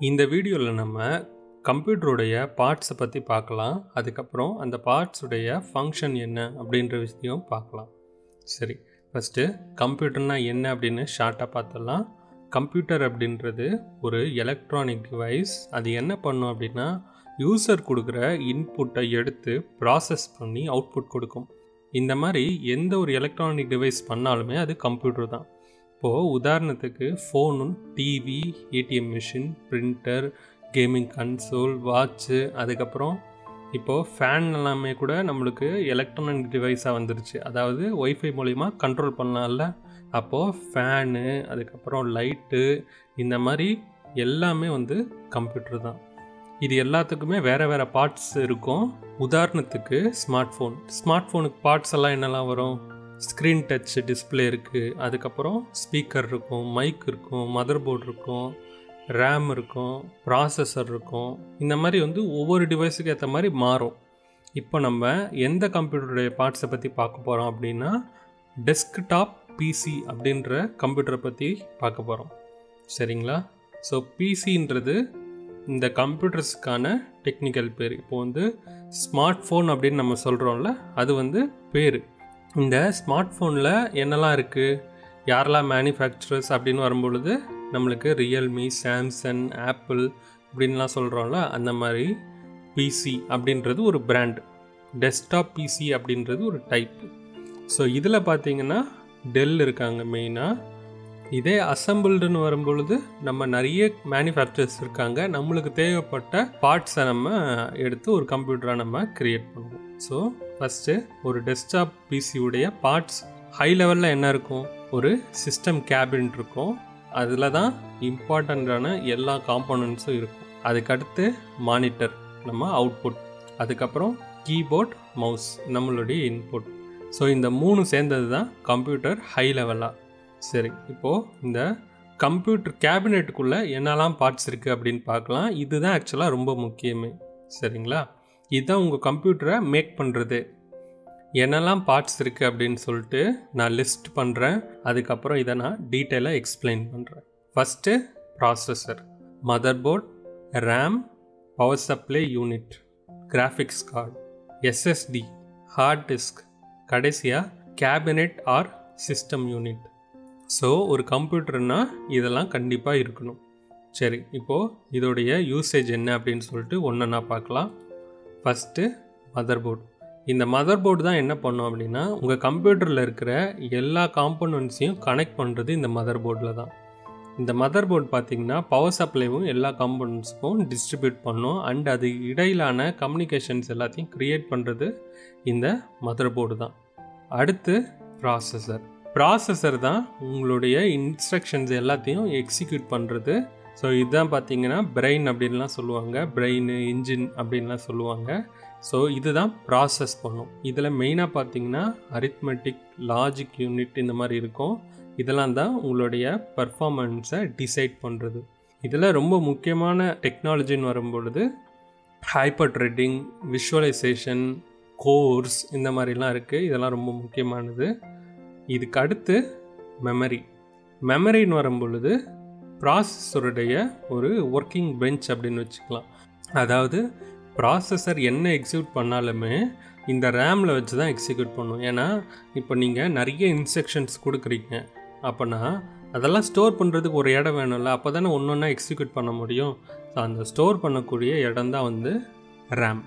இந்த வீடியோவில் நம்ம கம்ப்யூட்டருடைய பார்ட்ஸை பற்றி பார்க்கலாம் அதுக்கப்புறம் அந்த பார்ட்ஸுடைய ஃபங்க்ஷன் என்ன அப்படின்ற விஷயம் பார்க்கலாம் சரி ஃபஸ்ட்டு கம்ப்யூட்டர்னா என்ன அப்படின்னு ஷார்ட்டாக பார்த்துடலாம் கம்ப்யூட்டர் அப்படின்றது ஒரு எலக்ட்ரானிக் டிவைஸ் அது என்ன பண்ணும் அப்படின்னா யூசர் கொடுக்குற இன்புட்டை எடுத்து ப்ராசஸ் பண்ணி அவுட்புட் கொடுக்கும் இந்த மாதிரி எந்த ஒரு எலக்ட்ரானிக் டிவைஸ் பண்ணாலுமே அது கம்ப்யூட்டர் தான் இப்போது உதாரணத்துக்கு phone TV ATM machine printer gaming console watch அதுக்கப்புறம் இப்போது ஃபேன் எல்லாமே கூட நம்மளுக்கு எலக்ட்ரானிக் டிவைஸாக வந்துருச்சு அதாவது ஒய்ஃபை மூலிமா கண்ட்ரோல் பண்ணலாம்ல அப்போது ஃபேனு அதுக்கப்புறம் லைட்டு இந்த மாதிரி எல்லாமே வந்து கம்ப்யூட்டர் தான் இது எல்லாத்துக்குமே வேறு வேறு பார்ட்ஸ் இருக்கும் உதாரணத்துக்கு ஸ்மார்ட் ஃபோன் ஸ்மார்ட் ஃபோனுக்கு பார்ட்ஸ் எல்லாம் என்னெல்லாம் வரும் ஸ்க்ரீன் டச் டிஸ்பிளே இருக்குது அதுக்கப்புறம் ஸ்பீக்கர் இருக்கும் மைக் இருக்கும் மதர் போர்டு இருக்கும் ரேம் இருக்கும் ப்ராசஸர் இருக்கும் இந்த மாதிரி வந்து ஒவ்வொரு டிவைஸுக்கு ஏற்ற மாதிரி மாறும் இப்போ நம்ம எந்த கம்ப்யூட்டருடைய பார்ட்ஸை பற்றி பார்க்க போகிறோம் அப்படின்னா டெஸ்க்டாப் பிசி அப்படின்ற கம்ப்யூட்டரை பற்றி பார்க்க போகிறோம் சரிங்களா ஸோ பிசின்றது இந்த கம்ப்யூட்டர்ஸுக்கான டெக்னிக்கல் பேர் இப்போ வந்து ஸ்மார்ட் ஃபோன் அப்படின்னு நம்ம சொல்கிறோம்ல அது வந்து பேர் இந்த ஸ்மார்ட் ஃபோனில் என்னெல்லாம் இருக்குது யாரெல்லாம் மேனுஃபேக்சரர்ஸ் அப்படின்னு வரும்பொழுது நம்மளுக்கு ரியல்மி சாம்சங் ஆப்பிள் அப்படின்லாம் சொல்கிறோம்ல அந்த மாதிரி பிசி அப்படின்றது ஒரு பிராண்ட் டெஸ்க்டாப் பிசி அப்படின்றது ஒரு டைப் ஸோ இதில் பார்த்தீங்கன்னா டெல் இருக்காங்க மெயினாக இதே அசம்பிள்டுன்னு வரும்பொழுது நம்ம நிறைய மேனுஃபேக்சர்ஸ் இருக்காங்க நம்மளுக்கு தேவைப்பட்ட பார்ட்ஸை நம்ம எடுத்து ஒரு கம்ப்யூட்டராக நம்ம க்ரியேட் பண்ணுவோம் ஸோ ஃபஸ்ட்டு ஒரு டெஸ்க்டாப் பிசியுடைய பார்ட்ஸ் ஹை லெவலில் என்ன இருக்கும் ஒரு சிஸ்டம் கேபின் இருக்கும் அதில் தான் இம்பார்ட்டண்ட்டான எல்லா காம்போனன்ட்ஸும் இருக்கும் அதுக்கடுத்து மானிட்டர் நம்ம அவுட்புட் அதுக்கப்புறம் கீபோர்ட் மவுஸ் நம்மளுடைய இன்புட் ஸோ இந்த மூணு சேர்ந்தது தான் கம்ப்யூட்டர் ஹை லெவலாக சரி இப்போது இந்த கம்ப்யூட்டர் கேபினெட்டுக்குள்ளே என்னெல்லாம் பார்ட்ஸ் இருக்குது அப்படின்னு பார்க்கலாம் இதுதான் ஆக்சுவலாக ரொம்ப முக்கியமே சரிங்களா இதுதான் உங்கள் கம்ப்யூட்டரை மேக் பண்ணுறது என்னெல்லாம் பார்ட்ஸ் இருக்குது அப்படின்னு சொல்லிட்டு நான் லிஸ்ட் பண்ணுறேன் அதுக்கப்புறம் இதை நான் டீட்டெயிலாக எக்ஸ்பிளைன் பண்ணுறேன் first processor mother board RAM power supply unit graphics card SSD hard disk கடைசியாக cabinet or system unit so ஒரு கம்ப்யூட்டர்னா இதெல்லாம் கண்டிப்பாக இருக்கணும் சரி இப்போது இதோடைய யூசேஜ் என்ன அப்படின்னு சொல்லிட்டு ஒன்றா பார்க்கலாம் ஃபஸ்ட்டு மதர் போர்டு இந்த மதர் போர்டு தான் என்ன பண்ணும் அப்படின்னா உங்கள் கம்ப்யூட்டரில் இருக்கிற எல்லா காம்போனன்ட்ஸையும் கனெக்ட் பண்ணுறது இந்த மதர் போர்டில் தான் இந்த மதர் போர்டு பார்த்திங்கன்னா பவர் சப்ளைவும் எல்லா காம்போனன்ட்ஸுக்கும் டிஸ்ட்ரிபியூட் பண்ணும் அண்ட் அது இடையிலான கம்யூனிகேஷன்ஸ் எல்லாத்தையும் க்ரியேட் பண்ணுறது இந்த மதர் போர்டு தான் அடுத்து ப்ராசஸர் ப்ராசஸர் தான் உங்களுடைய இன்ஸ்ட்ரக்ஷன்ஸ் எல்லாத்தையும் எக்ஸிக்யூட் பண்ணுறது ஸோ இதுதான் பார்த்தீங்கன்னா பிரெயின் அப்படின்லாம் சொல்லுவாங்க பிரெயின் இன்ஜின் அப்படின்லாம் சொல்லுவாங்க ஸோ இதுதான் ப்ராசஸ் பண்ணும் இதில் மெயினாக பார்த்தீங்கன்னா அரித்மெட்டிக் லாஜிக் யூனிட் இந்த மாதிரி இருக்கும் இதெல்லாம் தான் உங்களுடைய பர்ஃபாமன்ஸை டிசைட் பண்ணுறது இதில் ரொம்ப முக்கியமான டெக்னாலஜின்னு வரும்பொழுது ஹைப்பர் ட்ரெட்டிங் விஷுவலைசேஷன் கோர்ஸ் இந்த மாதிரிலாம் இருக்குது இதெல்லாம் ரொம்ப முக்கியமானது இதுக்கு அடுத்து மெமரி மெமரின்னு வரும்பொழுது ப்ராசஸருடைய ஒரு ஒர்க்கிங் பெஞ்ச் அப்படின்னு வச்சுக்கலாம் அதாவது ப்ராசஸர் என்ன எக்ஸிக்யூட் பண்ணாலுமே இந்த ரேமில் வச்சு தான் எக்ஸிக்யூட் பண்ணும் ஏன்னா இப்போ நீங்கள் நிறைய இன்ஸ்ட்ரக்ஷன்ஸ் கொடுக்குறீங்க அப்போனா அதெல்லாம் ஸ்டோர் பண்ணுறதுக்கு ஒரு இடம் வேணும்ல அப்போ தானே ஒன்று ஒன்றா எக்ஸிக்யூட் பண்ண முடியும் ஸோ அந்த ஸ்டோர் பண்ணக்கூடிய இடம் தான் வந்து ரேம்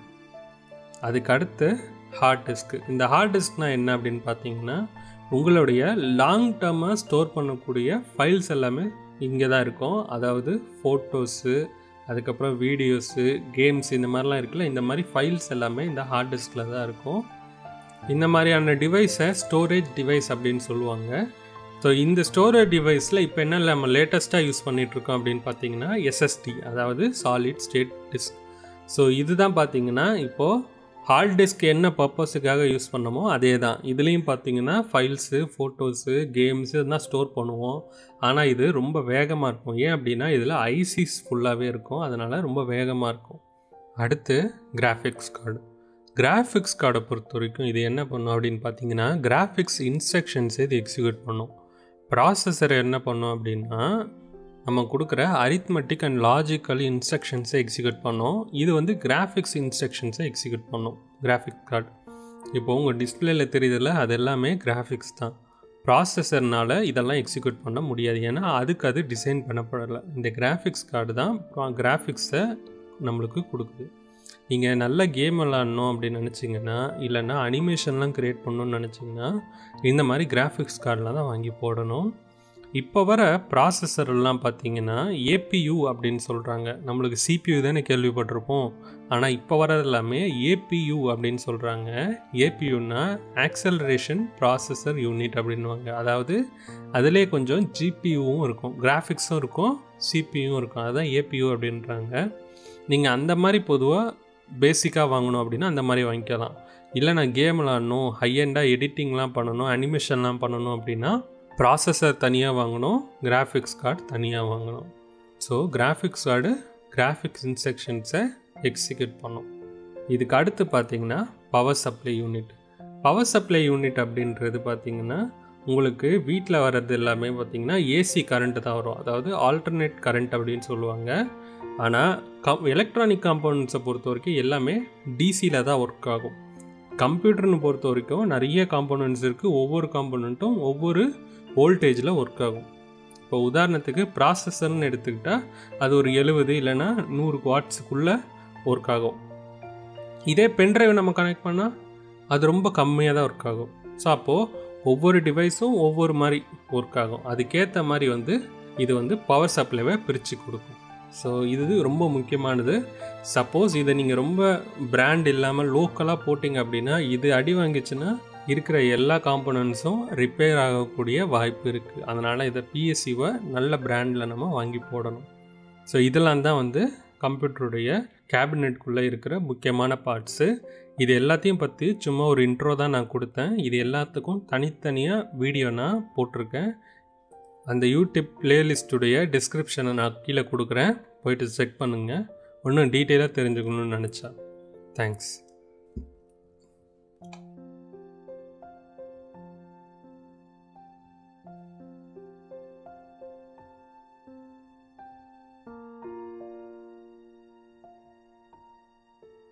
அதுக்கு அடுத்து ஹார்ட் டிஸ்க்கு இந்த ஹார்ட் டிஸ்க்னால் என்ன அப்படின்னு பார்த்தீங்கன்னா உங்களுடைய லாங் டேர்மாக ஸ்டோர் பண்ணக்கூடிய ஃபைல்ஸ் எல்லாமே இங்கே தான் இருக்கும் அதாவது ஃபோட்டோஸு அதுக்கப்புறம் வீடியோஸு கேம்ஸ் இந்த மாதிரிலாம் இருக்குல்ல இந்த மாதிரி ஃபைல்ஸ் எல்லாமே இந்த ஹார்ட் டிஸ்கில் தான் இருக்கும் இந்த மாதிரியான டிவைஸை ஸ்டோரேஜ் டிவைஸ் அப்படின்னு சொல்லுவாங்க ஸோ இந்த ஸ்டோரேஜ் டிவைஸில் இப்போ என்ன நம்ம லேட்டஸ்ட்டாக யூஸ் பண்ணிகிட்ருக்கோம் அப்படின்னு பார்த்தீங்கன்னா எஸ்எஸ்டி அதாவது சாலிட் ஸ்டேட் டிஸ்க் ஸோ இதுதான் பார்த்தீங்கன்னா இப்போது ஹார்ட் டிஸ்க் என்ன பர்பஸுக்காக யூஸ் பண்ணமோ அதே தான் இதுலேயும் பார்த்தீங்கன்னா ஃபைல்ஸு ஃபோட்டோஸு கேம்ஸு இதெல்லாம் ஸ்டோர் பண்ணுவோம் ஆனால் இது ரொம்ப வேகமாக இருக்கும் ஏன் அப்படின்னா இதில் ஐசிஸ் ஃபுல்லாகவே இருக்கும் அதனால் ரொம்ப வேகமாக இருக்கும் அடுத்து கிராஃபிக்ஸ் கார்டு கிராஃபிக்ஸ் கார்டை பொறுத்த வரைக்கும் இது என்ன பண்ணும் அப்படின்னு பார்த்தீங்கன்னா கிராஃபிக்ஸ் இன்ஸ்ட்ரக்ஷன்ஸை இது எக்ஸிக்யூட் பண்ணும் ப்ராசஸர் என்ன பண்ணும் அப்படின்னா நம்ம கொடுக்குற அரித்மெட்டிக் அண்ட் லாஜிக்கல் இன்ஸ்ட்ரக்ஷன்ஸை எக்ஸிக்யூட் பண்ணோம் இது வந்து கிராஃபிக்ஸ் இன்ஸ்ட்ரக்ஷன்ஸை எக்ஸிக்யூட் பண்ணோம் கிராஃபிக் கார்டு இப்போ உங்கள் டிஸ்பிளேல தெரியுதுல்ல அது எல்லாமே கிராஃபிக்ஸ் தான் ப்ராசஸர்னால் இதெல்லாம் எக்ஸிக்யூட் பண்ண முடியாது ஏன்னா அதுக்கு அது டிசைன் பண்ணப்படலை இந்த கிராஃபிக்ஸ் கார்டு தான் கிராஃபிக்ஸை நம்மளுக்கு கொடுக்குது நீங்கள் நல்ல கேம் விளாட்ணும் அப்படின்னு நினச்சிங்கன்னா இல்லைன்னா அனிமேஷன்லாம் க்ரியேட் பண்ணணும்னு நினச்சிங்கன்னா இந்த மாதிரி கிராஃபிக்ஸ் கார்டில் தான் வாங்கி போடணும் இப்போ வர ப்ராசஸர்லாம் பார்த்தீங்கன்னா ஏபியு அப்படின்னு சொல்கிறாங்க நம்மளுக்கு சிபியு தானே கேள்விப்பட்டிருப்போம் ஆனால் இப்போ வர்றது எல்லாமே ஏபியு அப்படின்னு சொல்கிறாங்க ஏபியுன்னா ஆக்சலரேஷன் ப்ராசஸர் யூனிட் அப்படின்வாங்க அதாவது அதிலே கொஞ்சம் ஜிபியுவும் இருக்கும் கிராஃபிக்ஸும் இருக்கும் சிபியும் இருக்கும் அதுதான் ஏபியு அப்படின்றாங்க நீங்கள் அந்த மாதிரி பொதுவாக பேசிக்காக வாங்கணும் அப்படின்னா அந்த மாதிரி வாங்கிக்கலாம் இல்லை நான் கேம் விளாடணும் ஹையண்டாக எடிட்டிங்லாம் பண்ணணும் அனிமேஷன்லாம் பண்ணணும் அப்படின்னா ப்ராசஸர் தனியாக வாங்கணும் கிராஃபிக்ஸ் கார்டு தனியாக வாங்கணும் ஸோ கிராஃபிக்ஸ் கார்டு கிராஃபிக்ஸ் இன்ஸ்ட்ரக்ஷன்ஸை எக்ஸிக்யூட் பண்ணும் இதுக்கு அடுத்து பார்த்தீங்கன்னா power supply unit power supply unit அப்படின்றது பார்த்தீங்கன்னா உங்களுக்கு வீட்டில் வர்றது எல்லாமே பார்த்தீங்கன்னா ஏசி கரண்ட்டு தான் வரும் அதாவது ஆல்டர்னேட் கரண்ட் அப்படின்னு சொல்லுவாங்க ஆனால் கம் எலக்ட்ரானிக் காம்பவுண்ட்ஸை பொறுத்த வரைக்கும் எல்லாமே டிசியில் தான் ஒர்க் ஆகும் கம்ப்யூட்டர்னு பொறுத்த வரைக்கும் நிறைய காம்பனண்ட்ஸ் இருக்குது ஒவ்வொரு காம்பனண்ட்டும் ஒவ்வொரு வோல்டேஜில் ஒர்க் ஆகும் இப்போ உதாரணத்துக்கு ப்ராசஸர்னு எடுத்துக்கிட்டால் அது ஒரு எழுபது இல்லைன்னா நூறு வாட்ஸுக்குள்ளே ஒர்க் ஆகும் இதே பென்ட்ரைவ் நம்ம கனெக்ட் பண்ணால் அது ரொம்ப கம்மியாக தான் ஒர்க் ஆகும் ஸோ அப்போது ஒவ்வொரு டிவைஸும் ஒவ்வொரு மாதிரி ஒர்க் ஆகும் அதுக்கேற்ற மாதிரி வந்து இது வந்து பவர் சப்ளைவை பிரித்து கொடுக்கும் ஸோ இது ரொம்ப முக்கியமானது சப்போஸ் இதை நீங்கள் ரொம்ப பிராண்ட் இல்லாமல் லோக்கலாக போட்டிங்க அப்படின்னா இது அடி வாங்கிச்சுன்னா இருக்கிற எல்லா காம்பனன்ட்ஸும் ரிப்பேர் ஆகக்கூடிய வாய்ப்பு இருக்குது அதனால் இதை பிஎஸ்சிவை நல்ல பிராண்டில் நம்ம வாங்கி போடணும் ஸோ இதெல்லாம் தான் வந்து கம்ப்யூட்டருடைய கேபினெட்குள்ளே இருக்கிற முக்கியமான பார்ட்ஸு இது எல்லாத்தையும் பற்றி சும்மா ஒரு இன்ட்ரோ தான் நான் கொடுத்தேன் இது எல்லாத்துக்கும் தனித்தனியாக வீடியோ நான் போட்டிருக்கேன் அந்த யூடியூப் பிளேலிஸ்ட்டுடைய டிஸ்கிரிப்ஷனை நான் கீழே கொடுக்குறேன் போயிட்டு செக் பண்ணுங்கள் இன்னும் டீட்டெயிலாக தெரிஞ்சுக்கணும்னு நினச்சா தேங்க்ஸ்